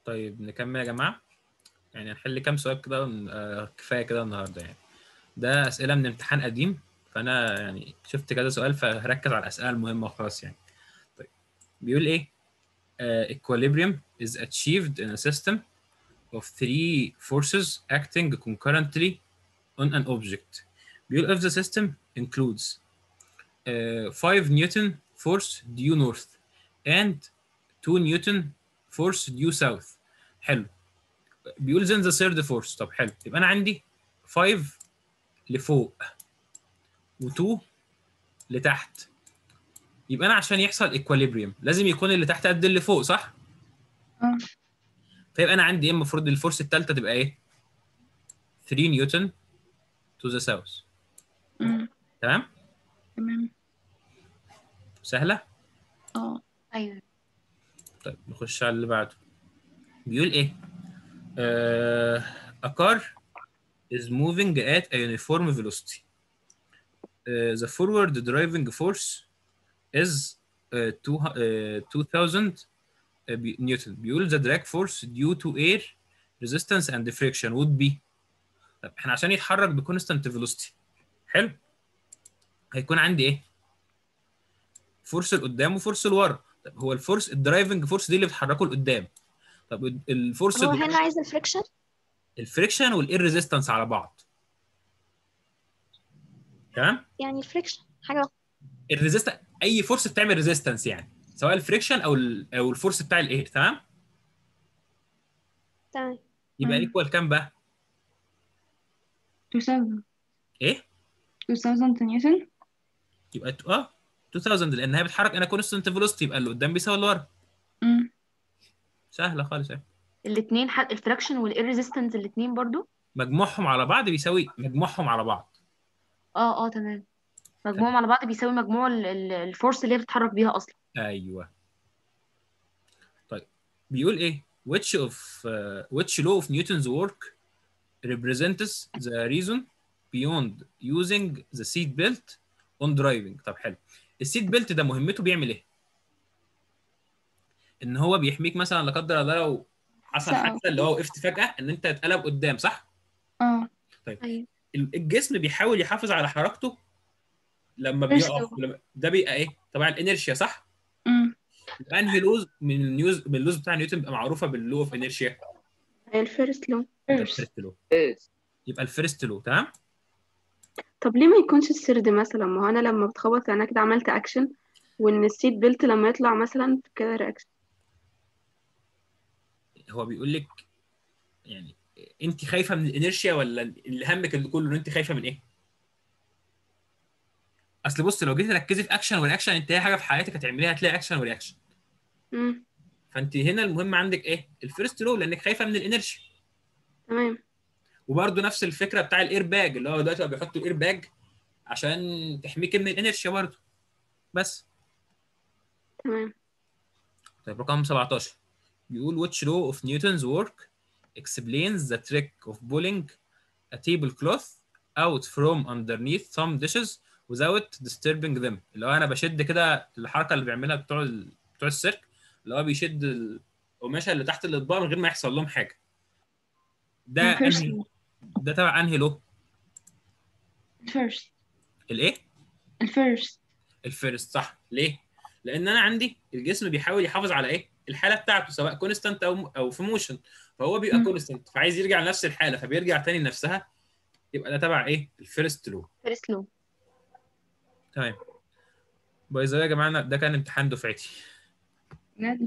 طيب نكمل يا جماعه يعني هنحل كام سؤال كده ون- آه، كفايه كده النهارده يعني ده اسئله من امتحان قديم فانا يعني شفت كذا سؤال فهركز على الاسئله المهمه وخلاص يعني طيب بيقول ايه uh, equilibrium is achieved in a system of three forces acting concurrently on an object بيقول if the system includes uh, 5 newton force due north and 2 newton force due south حلو بيقول then the third force طب حلو يبقى انا عندي 5 لفوق و2 لتحت يبقى انا عشان يحصل ايكواليبريم لازم يكون اللي تحت قد اللي فوق صح؟ اه فيبقى انا عندي ايه المفروض الفورس الثالثه تبقى ايه؟ 3 نيوتن تو ذا ساوث أمم، تمام؟ تمام سهله؟ اه ايوه طيب نخش على اللي بعده بيقول ايه؟ آه a car is moving at a uniform velocity. Uh, the forward driving force is uh, two, uh, 2000 uh, بي- نيوتن. بيقول the drag force due to air resistance and friction would be طب احنا عشان يتحرك بكونستانت velocity حلو هيكون عندي ايه؟ فورس لقدام وفورس لورا طب هو الفورس الدرايفنج فورس دي اللي بتحركه لقدام طب الفورس هو اللي- هنا عايز الفريكشن الفريكشن والاير ريزيستنس على بعض تمام يعني الفريكشن حاجه الريزيستنس اي فورس بتعمل ريزيستنس يعني سواء الفريكشن او ال او الفورس بتاع الاير تمام تمام يبقى مم. ايكوال كام بقى 2000 ايه 2000 نيوتن يبقى ت- اه 2000 لان هي بتتحرك انا كونستنت فيلوسيتي يبقى اللي قدام بيساوي اللي ورا أمم، سهله خالص اهي الاثنين حق الفراكشن والايرزيستنس الاثنين برضو مجموعهم على بعض بيساوي مجموعهم على بعض اه اه تمام مجموعهم على بعض بيساوي مجموع ال- ال- الفورس اللي هي بتتحرك بيها اصلا ايوه طيب بيقول ايه which of uh, which law of Newton's work represents the reason beyond using the seat belt on driving طب حلو السيت بيلت ده مهمته بيعمل ايه ان هو بيحميك مثلا لا قدر الله لو حصل سقف. حادثه اللي هو وقفت فجاه ان انت تتقلب قدام صح اه ايوه الجسم بيحاول يحافظ على حركته لما مش بيقف لما- ده بيبقى ايه طبعا الانيرشيا صح أمم، يبقى انهي لوز من النيوز من اللوز بتاع نيوتن بيبقى معروفه باللو اوف انيرشيا هي الفيرست لو الفيرست لو يبقى الفيرست لو تمام طب ليه ما يكونش السرد مثلا ما هو انا لما بتخبط انا كده عملت اكشن وان السيت بيلت لما يطلع مثلا كده رياكشن هو بيقول لك يعني انت خايفه من الانيرشيا ولا اللي همك اللي كله ان انت خايفه من ايه؟ اصل بص لو جيتي تركزي في اكشن ورياكشن انت اي حاجه في حياتك هتعمليها هتلاقي اكشن ورياكشن امم فانت هنا المهم عندك ايه؟ الفيرست لو لانك خايفه من الانيرشيا تمام وبرده نفس الفكره بتاع الاير باج اللي هو دلوقتي بقى بيحطوا الاير باج عشان تحميك من الانيرشيا برضه بس تمام طيب رقم 17 بيقول which law of Newton's work explains the trick of pulling a tablecloth out from underneath some dishes without disturbing them اللي هو انا بشد كده الحركه اللي بيعملها بتوع ال... بتوع السيرك اللي هو بيشد القماشه اللي تحت الاطباق من غير ما يحصل لهم حاجه ده الفيرست انهي ده تبع انهي لو الفيرست الايه الفيرست الفيرست صح ليه لان انا عندي الجسم بيحاول يحافظ على ايه الحاله بتاعته سواء كونستانت او او في موشن فهو بيبقى مم. كونستانت فعايز يرجع لنفس الحاله فبيرجع تاني لنفسها يبقى ده تبع ايه الفيرست لو فيرست لو تمام باي ذا واي يا جماعه أنا- ده كان امتحان دفعتي بجد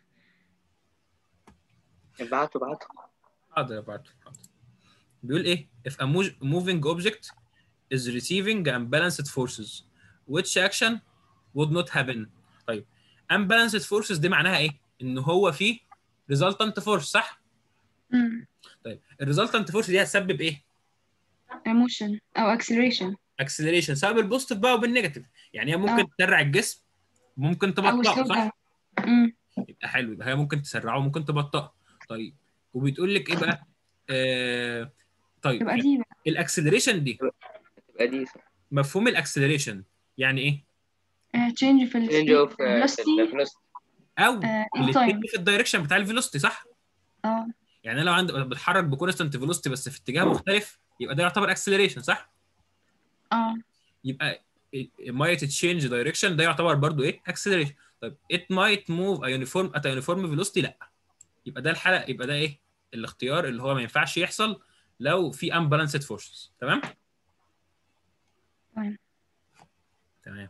ابعتوا ابعتوا حاضر يا بعض حاضر بيقول ايه if a mov- moving object is receiving unbalanced forces which action would not happen طيب unbalanced forces دي معناها ايه ان هو فيه resultant force صح أمم، طيب الريزلتنت فورس دي هتسبب ايه emotion او acceleration اكسلريشن سواء بالبوزيتيف بقى وبالنيجاتيف يعني هي ممكن آه. تسرع الجسم ممكن او تبطئه slow صح down أمم، يبقى حلو يبقى هي ممكن تسرعه وممكن تبطئه طيب وبتقول لك ايه بقى آه طيب تبقى دي بقى الاكسلريشن دي تبقى دي صح مفهوم الاكسلريشن يعني ايه آه، change في change السبيد of uh, velocity velocity او آه، in الاثنين time في الدايركشن بتاع الفيلوسيتي صح اه يعني انا لو عندي بتحرك بكونستنت فيلوسيتي بس في اتجاه مختلف يبقى ده يعتبر اكسلريشن صح اه يبقى it might change direction ده يعتبر برضو ايه acceleration طيب it might move a uniform at a uniform velocity لا يبقى ده الحلقه يبقى ده ايه الاختيار اللي هو ما ينفعش يحصل لو في unbalanced forces تمام تمام. تمام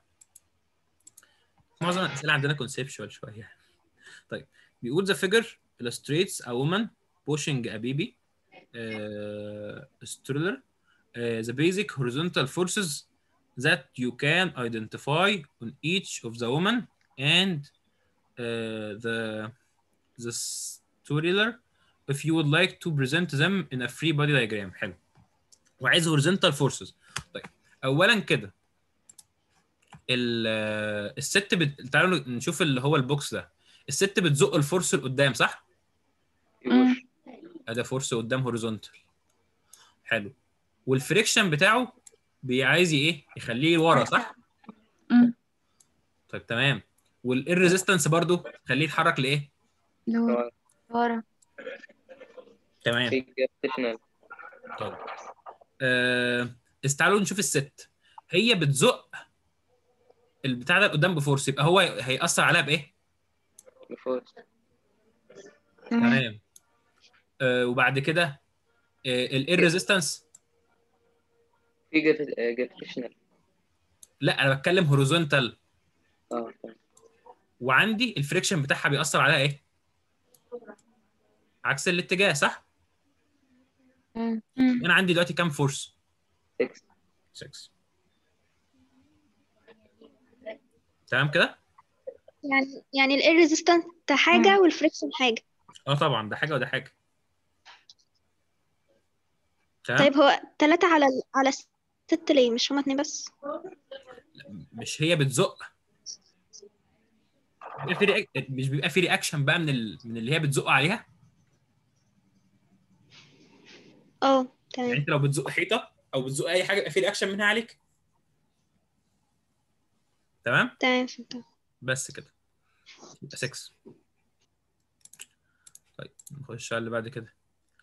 معظم الاسئله عندنا conceptual شويه طيب بيقول the figure illustrates a woman pushing a baby uh, stroller uh, the basic horizontal forces that you can identify on each of the woman and uh, the the stroller if you would like to present them in a free body diagram حلو وعايز horizontal forces طيب اولا كده ال- الست بت... تعالوا نشوف اللي هو البوكس ده الست بتزق الفورس لقدام صح؟ مم. ادي فورس قدام هوريزونتال حلو والفريكشن بتاعه بي- عايز ايه يخليه ورا صح مم. طيب تمام والريزيستنس برضو خليه يتحرك لايه لو ورا تمام في جرافيشنال طيب آه... بس تعالوا نشوف الست هي بتزق البتاع ده قدام بفورس يبقى هو هيأثر عليها بايه بفورس تمام تمام آه وبعد كده آه الاير ريزيستنس في جرافيشنال لا انا بتكلم هوريزونتال اه تمام. وعندي الفريكشن بتاعها بيأثر عليها ايه عكس الاتجاه صح مم. مم. انا عندي دلوقتي كام فورس 6 6 تمام كده يعني يعني الاير ريزيستنت حاجة والفريكشن حاجة اه طبعا ده حاجه وده حاجه تمام طيب هو تلاتة على ال... على ست ليه مش هما اتنين بس مش هي بتزق بيبقى في رياك... مش بيبقى في رياكشن بقى من ال... من اللي هي بتزق عليها اه يعني تمام انت لو بتزق حيطه او بتزق اي حاجه يبقى في رياكشن منها عليك تمام تمام فهمت بس كده يبقى 6 طيب نخش على اللي بعد كده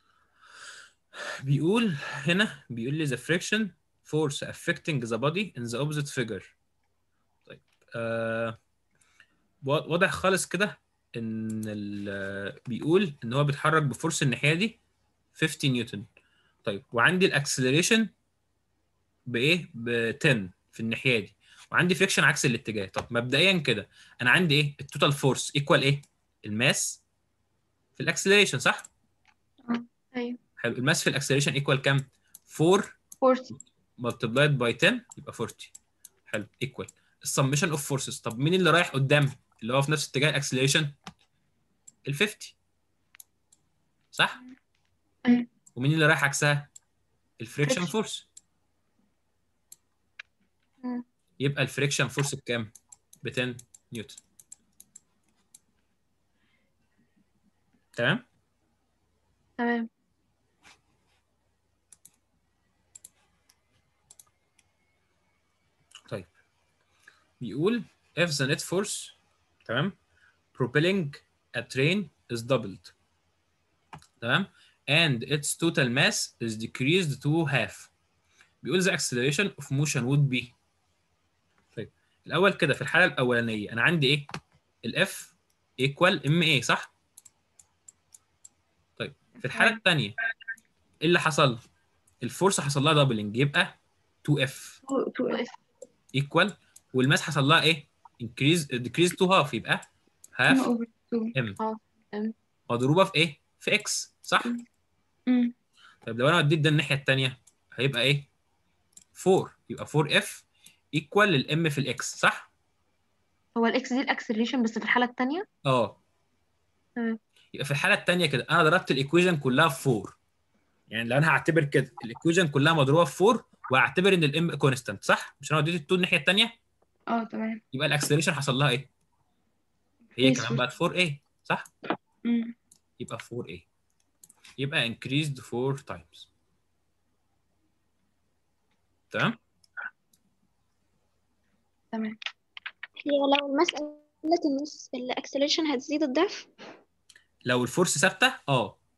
بيقول هنا بيقول لي the friction force affecting the body in the opposite figure طيب آه وا- واضح خالص كده ان ال- بيقول ان هو بيتحرك بفورس الناحيه دي 50 نيوتن طيب وعندي الاكسلريشن بايه ب 10 في الناحيه دي وعندي فريكشن عكس الاتجاه طب مبدئيا كده انا عندي ايه التوتال فورس ايكوال ايه الماس في الاكسلريشن صح ايوه حلو الماس في الاكسلريشن ايكوال كام 4 فورس ملتبلايد باي 10 يبقى 40 حلو ايكوال السمشن اوف فورسز طب مين اللي رايح قدام اللي هو في نفس اتجاه الاكسلريشن ال 50 صح أيوة. ومين اللي رايح عكسها الفريكشن Friction. فورس مم. يبقى الفريكشن فورس بكام ب 10 نيوتن تمام تمام طيب بيقول if the net force تمام propelling a train is doubled تمام and its total mass is decreased to half بيقول the acceleration of motion would be طيب الاول كده في الحاله الاولانيه انا عندي ايه الاف equal ma صح طيب في الحاله الثانيه ايه اللي حصل الفورس حصل لها دبلنج يبقى 2f ايكوال والماس حصل لها ايه؟ انكريز ديكريز تو هاف يبقى هاف over two. ام M. مضروبه في ايه؟ في اكس صح؟ مم. طيب لو انا وديت ده الناحيه الثانيه هيبقى ايه؟ 4 يبقى 4 اف ايكوال للام في الاكس صح؟ هو الاكس دي الاكسلريشن بس في الحاله الثانيه اه تمام. يبقى في الحاله الثانيه كده انا ضربت الايكويجن كلها في 4 يعني لو انا هعتبر كده الايكويجن كلها مضروبه في 4 وهعتبر ان الام كونستانت صح؟ مش انا وديت التو الناحيه الثانيه اه تمام يبقى الاكسلريشن حصل لها ايه؟ هي Increase كمان بقت 4 a صح؟ مم. يبقى 4a يبقى increased 4 times تمام تمام هي لو المسألة النص الأكسلريشن هتزيد الضعف لو الفورس ثابته اه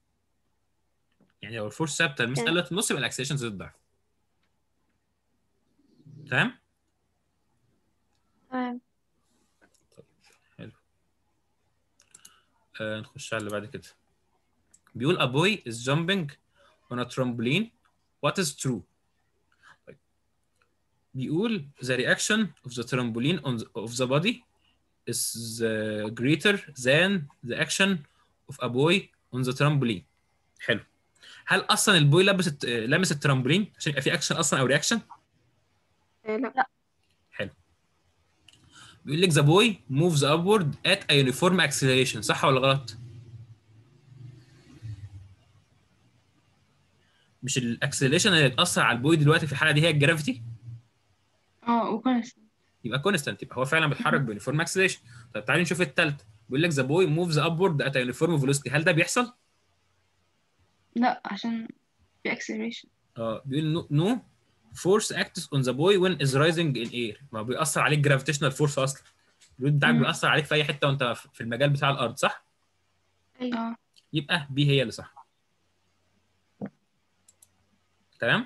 يعني لو الفورس ثابته المساله في النص يبقى الاكسلريشن زائد الضعف تمام تمام حلو آه نخش على اللي بعد كده بيقول a boy is jumping on a trampoline what is true طيب. بيقول the reaction of the trampoline on the, of the body is uh, greater than the action of a boy on the trampoline حلو هل اصلا البوي لبس الت- لمس الترامبولين عشان يبقى في اكشن اصلا او رياكشن آه لا بيقول لك the boy moves upward at a uniform acceleration صح ولا غلط؟ مش الاكسلريشن اللي هتأثر على البوي دلوقتي في الحالة دي هي الجرافيتي اه وكونست يبقى كونستانت يبقى هو فعلا بيتحرك بيونيفورم اكسلريشن طب تعالي نشوف التالت بيقول لك the boy moves upward at a uniform velocity هل ده بيحصل؟ لا عشان في acceleration اه بيقول no, no force acts on the boy when is rising in air ما بيأثر عليك جرافيتيشنال فورس اصلا الويت بتاعك مم. بيأثر عليك في اي حتة وانت في المجال بتاع الارض صح؟ اه يبقى بي هي اللي صح تمام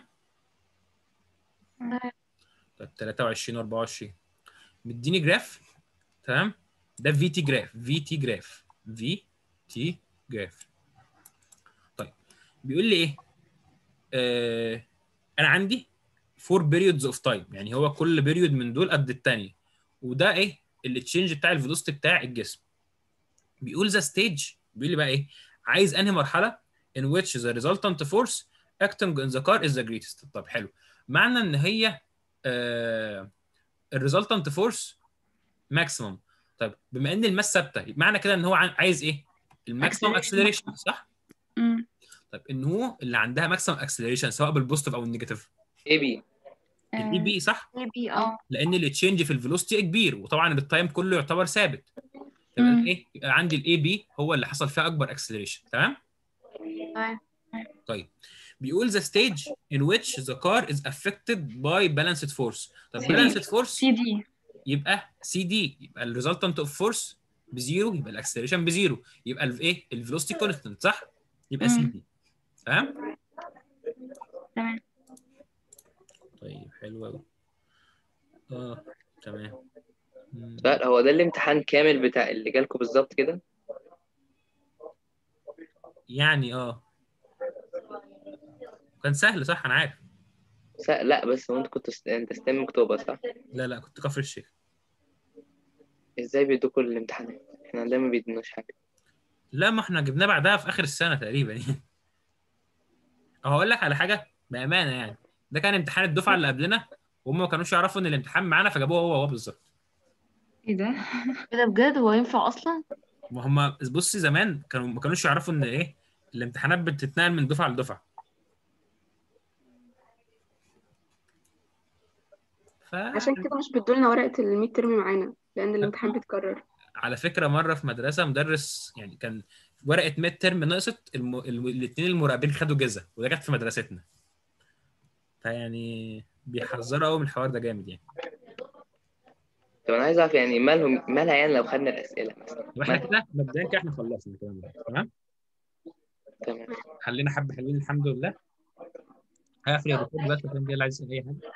طيب 23 24 مديني جراف تمام ده في تي جراف في تي جراف في تي جراف طيب بيقول لي ايه آه انا عندي 4 periods اوف تايم يعني هو كل بيريود من دول قد الثانيه وده ايه التشينج بتاع الفيلوسيتي بتاع الجسم بيقول ذا ستيج بيقول لي بقى ايه عايز انهي مرحله in which the resultant force acting in the car is the greatest طب حلو معنى ان هي آه الريزلتنت فورس ماكسيمم طيب بما ان الماس ثابته معنى كده ان هو عن- عايز ايه الماكسيمم Acceleration. اكسلريشن صح امم طيب ان هو اللي عندها ماكسيمم اكسلريشن سواء بالبوزيتيف او النيجاتيف اي بي الاي بي صح اي بي اه اه لان التشينج في الفيلوسيتي كبير وطبعا التايم كله يعتبر ثابت يبقى مم. ايه يبقى عندي الاي بي هو اللي حصل فيها اكبر اكسلريشن تمام تمام طيب بيقول the stage in which the car is affected by balanced force طب CD. balanced force سي دي يبقى سي دي يبقى الريزلتنت اوف فورس بزيرو يبقى الاكسلريشن بزيرو يبقى الايه الفيلوسيتي كونستنت صح يبقى سي مم. دي تمام تمام طيب حلو قوي اه تمام مم. لا هو ده الامتحان كامل بتاع اللي جالكوا بالظبط كده يعني اه كان سهل صح انا عارف س- لا بس هو انت كنت ست... انت ستيم اكتوبر صح لا لا كنت كفر الشيخ ازاي بيدوكوا الامتحانات احنا عندنا ما بيدوناش حاجه لا ما احنا جبناه بعدها في اخر السنه تقريبا يعني أهو هقول لك على حاجه بامانه يعني ده كان امتحان الدفعه اللي قبلنا وهم ما كانوش يعرفوا ان الامتحان معانا فجابوه هو هو بالظبط ايه ده ايه ده بجد هو ينفع اصلا ما هم بصي زمان كانوا ما كانوش يعرفوا ان ايه الامتحانات بتتنقل من دفعه لدفعه ف عشان كده مش بيدولنا ورقة الميد ترم معانا لأن الامتحان بيتكرر على فكره مره في مدرسه مدرس يعني كان ورقه ميد ترم نقصت الم... الم... الاثنين المراقبين خدوا جزء وده كانت في مدرستنا فيعني بيحذروا قوي من الحوار ده جامد يعني طب انا عايز اعرف يعني مالهم مالها يعني لو خدنا الاسئله مثلا طب احنا مالها؟ كده مبدئيا كده احنا خلصنا الكلام ده تمام تمام حلينا حبه حلوين الحمد لله هقفل الريكورد دلوقتي عشان دي اللي عايز يسال اي حاجه